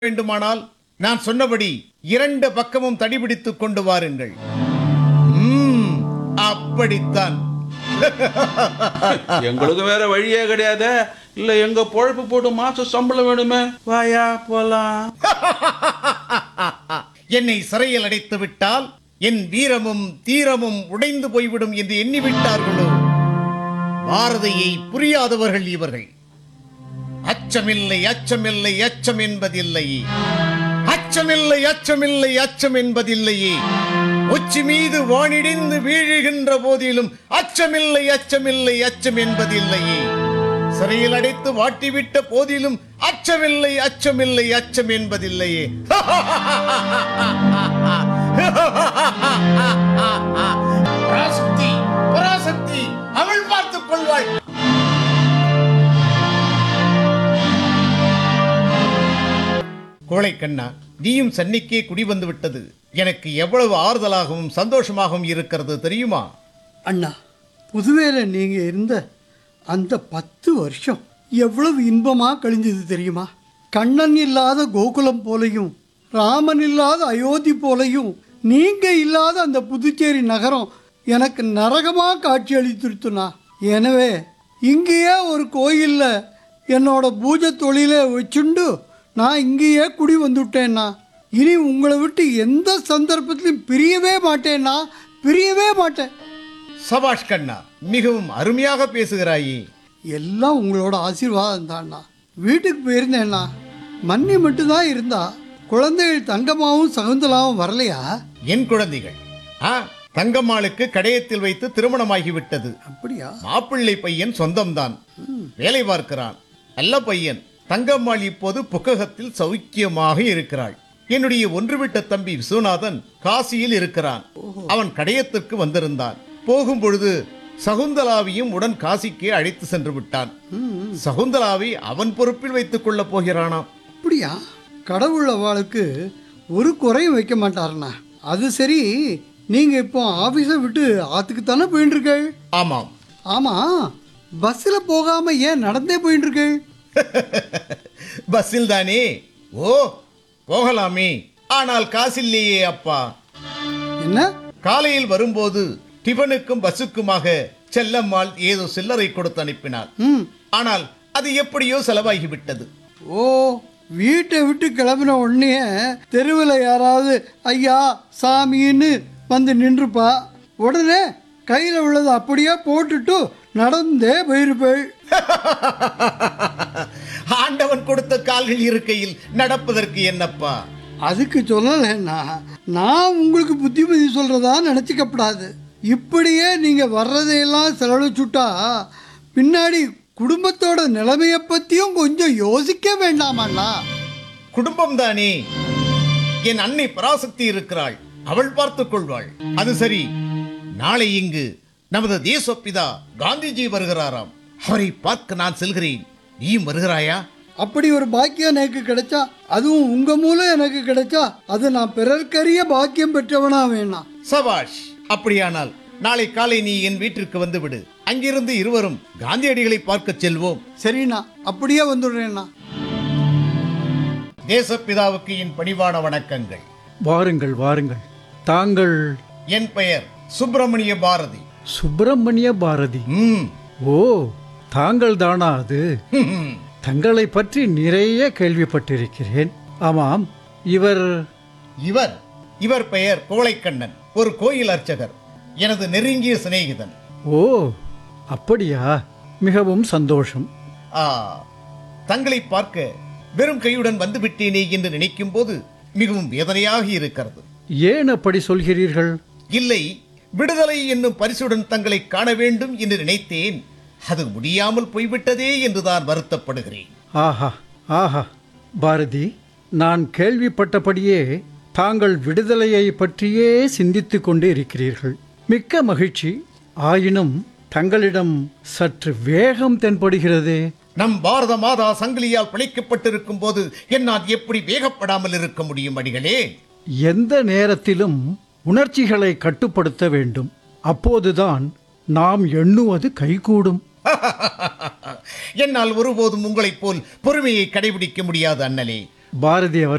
வேண்டுமானால் நான் சொன்னபடி இரண்டு பக்கமும் தடிபிடித்துக் கொண்டு வாருங்கள் ம்ம், அப்படித்தான் எங்களுக்கு வேற வழியே கிடையாது இல்ல எங்க பொழப்பு போட்டு மாசம் சம்பளம் வேணுமே வாயா போலாம் என்னை சிறையில் அடைத்து விட்டால் என் வீரமும் தீரமும் உடைந்து போய்விடும் என்று எண்ணிவிட்டார்களோ பாரதியை புரியாதவர்கள் இவர்கள் அச்சமில்லை அச்சமில்லை அச்சம் என்பதில்லை அச்சமில்லை அச்சமில்லை அச்சம் என்பதில்லையே உச்சி மீது வானிடிந்து வீழுகின்ற போதிலும் அச்சமில்லை அச்சமில்லை அச்சம் என்பதில்லையே சிறையில் அடைத்து வாட்டிவிட்ட போதிலும் அச்சமில்லை அச்சமில்லை அச்சம் என்பதில்லையே பராசக்தி பராசக்தி அவள் பார்த்துக் கொள்வாள் கோழைக்கண்ணா நீயும் சென்னைக்கே குடி வந்து விட்டது எனக்கு எவ்வளவு ஆறுதலாகவும் சந்தோஷமாகவும் இருக்கிறது தெரியுமா அண்ணா புதுவேல நீங்க இருந்த அந்த பத்து வருஷம் எவ்வளவு இன்பமா கழிஞ்சது தெரியுமா கண்ணன் இல்லாத கோகுலம் போலையும் ராமன் இல்லாத அயோத்தி போலையும் நீங்க இல்லாத அந்த புதுச்சேரி நகரம் எனக்கு நரகமா காட்சி அளித்துருத்துனா எனவே இங்கேயே ஒரு கோயில்ல என்னோட பூஜை தொழிலை வச்சுண்டு நான் இங்கேயே குடி வந்துவிட்டேன்னா இனி உங்களை விட்டு எந்த சந்தர்ப்பத்திலையும் பிரியவே மாட்டேன்னா பிரியவே மாட்டேன் சபாஷ் கண்ணா மிகவும் அருமையாக பேசுகிறாயே எல்லாம் உங்களோட ஆசீர்வாதம் தான்ண்ணா வீட்டுக்கு போயிருந்தேண்ணா மன்னி மட்டும்தான் இருந்தா குழந்தைகள் தங்கமாவும் சகுந்தலாவும் வரலையா என் குழந்தைகள் ஆ தங்கம்மாளுக்கு கடையத்தில் வைத்து திருமணமாகிவிட்டது அப்படியா மாப்பிள்ளை பையன் சொந்தம்தான் வேலை பார்க்கிறான் நல்ல பையன் தங்கம்மாள் இப்போது புக்ககத்தில் சௌக்கியமாக இருக்கிறாள் என்னுடைய ஒன்றுவிட்ட தம்பி விஸ்வநாதன் காசியில் இருக்கிறான் அவன் கடையத்திற்கு வந்திருந்தான் போகும் பொழுது சகுந்தலாவையும் உடன் காசிக்கு அழைத்து சென்று விட்டான் சகுந்தலாவை அவன் பொறுப்பில் வைத்துக் கொள்ளப் போகிறானாம் அப்படியா கடவுள் அவளுக்கு ஒரு குறையும் வைக்க மாட்டாருண்ணா அது சரி நீங்க இப்போ ஆபீஸை விட்டு ஆத்துக்கு தானே போயிட்டு இருக்கீள் ஆமாம் ஆமா பஸ்ஸில் போகாம ஏன் நடந்தே போயிட்டு இருக்கீள் பஸ்ஸில் தானே ஓ போகலாமே ஆனால் காசில்லையே அப்பா என்ன காலையில் வரும்போது டிபனுக்கும் பஸ்ஸுக்குமாக செல்லம்மாள் ஏதோ சில்லறை கொடுத்து அனுப்பினாள் ம் ஆனால் அது எப்படியோ செலவாகிவிட்டது ஓ வீட்டை விட்டு கிளம்பின உடனே தெருவில் யாராவது ஐயா சாமின்னு வந்து நின்றுப்பா உடனே கையில் உள்ளதை அப்படியே போட்டுட்டு நடந்தே போயிருப்பேள் ஆண்டவன் கொடுத்த கால்கள் இருக்கையில் நடப்பதற்கு என்னப்பா அதுக்கு சொல்லலைன்னா நான் உங்களுக்கு புத்திமதி சொல்கிறதா நினச்சிக்கப்படாது இப்படியே நீங்கள் வர்றதையெல்லாம் செலவழிச்சுட்டா பின்னாடி குடும்பத்தோட நிலைமையை பற்றியும் கொஞ்சம் யோசிக்க வேண்டாமாண்ணா குடும்பம் தானே என் அன்னை பராசக்தி இருக்கிறாள் அவள் பார்த்துக் கொள்வாள் அது சரி நாளை இங்கு நமது தேசப்பிதா காந்திஜி வருகிறாராம் அவரை பார்க்க நான் செல்கிறேன் நீயும் வருகிறாயா அப்படி ஒரு பாக்கியம் எனக்கு கிடைச்சா அதுவும் உங்க மூலம் எனக்கு கிடைச்சா அது நான் பிறர்க்கரிய பாக்கியம் பெற்றவனா வேணாம் சபாஷ் அப்படியானால் நாளை காலை நீ என் வீட்டிற்கு வந்து விடு அங்கிருந்து இருவரும் காந்தியடிகளை பார்க்கச் செல்வோம் சரிண்ணா அப்படியே வந்துடுறேண்ணா தேசப்பிதாவுக்கு என் பணிவான வணக்கங்கள் வாருங்கள் வாருங்கள் தாங்கள் என் பெயர் சுப்பிரமணிய பாரதி சுப்பிரமணிய பாரதி ம் ஓ தாங்கள் தானா அது ஹும். தங்களை பற்றி நிறைய கேள்விப்பட்டிருக்கிறேன் ஆமாம் இவர் இவர் இவர் பெயர் கோழைக்கண்ணன் ஒரு கோயில் அர்ச்சகர் எனது நெருங்கிய சிநேகிதன் ஓ அப்படியா மிகவும் சந்தோஷம் ஆ தங்களை பார்க்க வெறும் கையுடன் வந்து விட்டேனே என்று நினைக்கும் போது மிகவும் வேதனையாக இருக்கிறது ஏன் அப்படி சொல்கிறீர்கள் இல்லை விடுதலை என்னும் பரிசுடன் தங்களை காண வேண்டும் என்று நினைத்தேன் அது முடியாமல் போய்விட்டதே என்றுதான் வருத்தப்படுகிறேன் ஆஹா ஆஹா பாரதி நான் கேள்விப்பட்டபடியே தாங்கள் விடுதலையை பற்றியே சிந்தித்துக் கொண்டு இருக்கிறீர்கள் மிக்க மகிழ்ச்சி ஆயினும் தங்களிடம் சற்று வேகம் தென்படுகிறதே நம் பாரத மாதா சங்கிலியால் பிழைக்கப்பட்டிருக்கும் போது என்னால் எப்படி வேகப்படாமல் இருக்க முடியும் அடிகளே எந்த நேரத்திலும் உணர்ச்சிகளை கட்டுப்படுத்த வேண்டும் அப்போதுதான் நாம் எண்ணுவது கைகூடும் என்னால் ஒருபோதும் உங்களைப் போல் பொறுமையை கடைபிடிக்க முடியாது அண்ணலே பாரதி அவர்